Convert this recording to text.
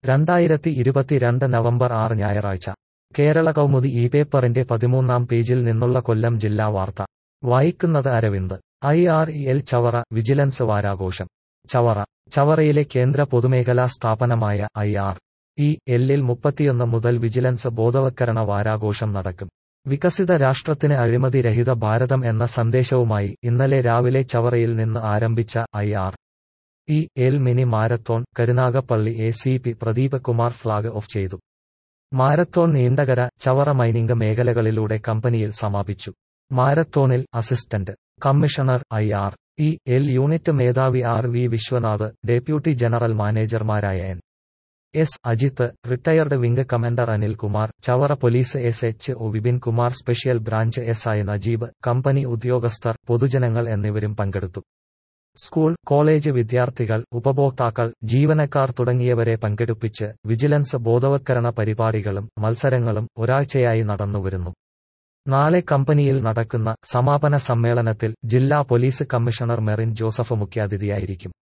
രണ്ടായിരത്തി ഇരുപത്തിരണ്ട് നവംബർ ആറ് ഞായറാഴ്ച കേരള കൗമുദി ഈ പേപ്പറിന്റെ പതിമൂന്നാം പേജിൽ നിന്നുള്ള കൊല്ലം ജില്ലാ വാർത്ത വായിക്കുന്നത് Aravind I R E L Chavara vigilance വാരാഘോഷം ചവറ ചവറയിലെ കേന്ദ്ര പൊതുമേഖലാ സ്ഥാപനമായ ഐ ആർ ഇ എല്ലിൽ മുപ്പത്തിയൊന്ന് മുതൽ വിജിലൻസ് ബോധവത്കരണ വാരാഘോഷം നടക്കും വികസിത രാഷ്ട്രത്തിന് അഴിമതി രഹിത ഭാരതം എന്ന സന്ദേശവുമായി ഇന്നലെ രാവിലെ ചവറയിൽ നിന്ന് ആരംഭിച്ച I R E L mini marathon Karunagappally A C P Pradeep Kumar flag off ചെയ്തു മാരത്തോൺ നീണ്ടകര ചവറ മൈനിംഗ് മേഖലകളിലൂടെ കമ്പനിയിൽ സമാപിച്ചു മാരത്തോണിൽ assistant commissioner I R E L unit മേധാവി R V Vishwanath deputy general മാനേജർമാരായ N S Ajith retired wing commander Anil Kumar Chavara police S H O Vipin Kumar special branch S I Najeeb company ഉദ്യോഗസ്ഥർ പൊതുജനങ്ങൾ എന്നിവരും പങ്കെടുത്തു സ്കൂൾ കോളേജ് വിദ്യാർത്ഥികൾ ഉപഭോക്താക്കൾ ജീവനക്കാർ തുടങ്ങിയവരെ പങ്കെടുപ്പിച്ച് വിജിലൻസ് ബോധവത്കരണ പരിപാടികളും മത്സരങ്ങളും ഒരാഴ്ചയായി നടന്നുവരുന്നു നാളെ കമ്പനിയിൽ നടക്കുന്ന സമാപന സമ്മേളനത്തിൽ ജില്ലാ പോലീസ് കമ്മീഷണർ മെറിൻ ജോസഫ് മുഖ്യാതിഥിയായിരിക്കും